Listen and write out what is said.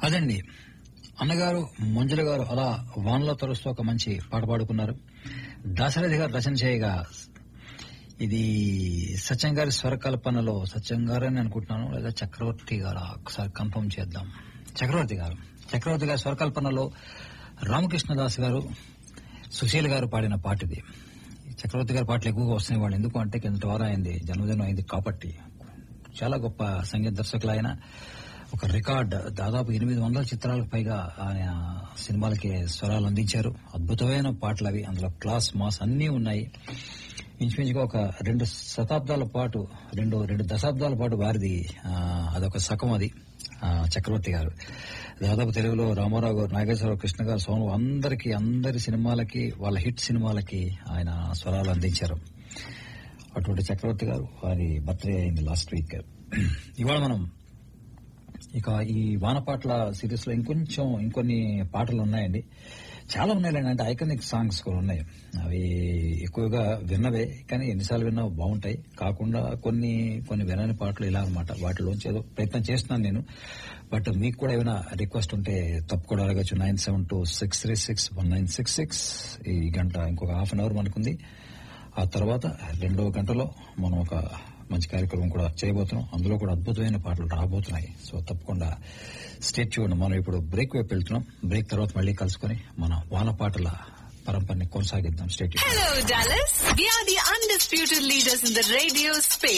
అదండి అన్నగారు మంజుల గారు అలా వానలో తరుస్తూ ఒక మంచి పాట పాడుకున్నారు దాశరథి గారు రచన చేయగా ఇది సత్యం గారి స్వరకల్పనలో సత్యం గారు అని అనుకుంటున్నాను లేదా చక్రవర్తి గారు ఒకసారి కన్ఫర్మ్ చేద్దాం చక్రవర్తి గారు చక్రవర్తి గారి స్వరకల్పనలో రామకృష్ణదాస్ గారు సుశీల్ గారు పాడిన పాట ఇది చక్రవర్తి గారి పాటలు ఎక్కువగా వస్తున్నాయి వాళ్ళు ఎందుకు అంటే కిందటి వారం అయింది జన్మదినం అయింది కాబట్టి చాలా గొప్ప సంగీత దర్శకులు ఆయన ఒక రికార్డ్ దాదాపు ఎనిమిది వందల చిత్రాలకు పైగా ఆయన సినిమాలకి స్వరాలు అందించారు అద్భుతమైన పాటలు అవి అందులో క్లాస్ మాస్ అన్నీ ఉన్నాయి ఇంచుమించుగా ఒక రెండు శతాబ్దాల పాటు రెండు రెండు దశాబ్దాల పాటు వారిది ఆ, అదొక సగం అది ఆ, చక్రవర్తి గారు దాదాపు తెలుగులో రామారావు గారు నాగేశ్వరరావు కృష్ణ గారు సోను అందరికి అందరి సినిమాలకి వాళ్ళ హిట్ సినిమాలకి ఆయన స్వరాలు అందించారు అటువంటి చక్రవర్తి గారు వారి బర్త్డే అయింది లాస్ట్ వీక్ ఇవాళ మనం ఇక ఈ వానపాట్ల సిరీస్ లో ఇంకొంచెం ఇంకొన్ని పాటలు ఉన్నాయండి చాలా ఉన్నాయండి అంటే ఐకానిక్ సాంగ్స్ కూడా ఉన్నాయి అవి ఎక్కువగా విన్నవే కానీ ఎన్నిసార్లు విన్నా బాగుంటాయి కాకుండా కొన్ని కొన్ని వినని పాటలు ఇలా అనమాట వాటిలోంచి ఏదో ప్రయత్నం చేస్తున్నాను నేను బట్ మీకు కూడా ఏమైనా రిక్వెస్ట్ ఉంటే తప్పకుండా అడగచ్చు nine seven two six three six one nine six six ఈ గంట ఇంకొక హాఫ్ అన్ అవర్ మనకుంది ఆ తర్వాత రెండో గంటలో మనం ఒక మంచి కార్యక్రమం కూడా చేయబోతున్నాం అందులో కూడా అద్భుతమైన పాటలు రాబోతున్నాయి సో తప్పకుండా స్టేట్ చూడండి మనం ఇప్పుడు బ్రేక్ వైపు వెళ్తున్నాం బ్రేక్ తర్వాత మళ్ళీ కలుసుకొని మన వాన పాటల పరంపరని కొనసాగిద్దాం state Hello, Dallas. We are the undisputed leaders in the radio space.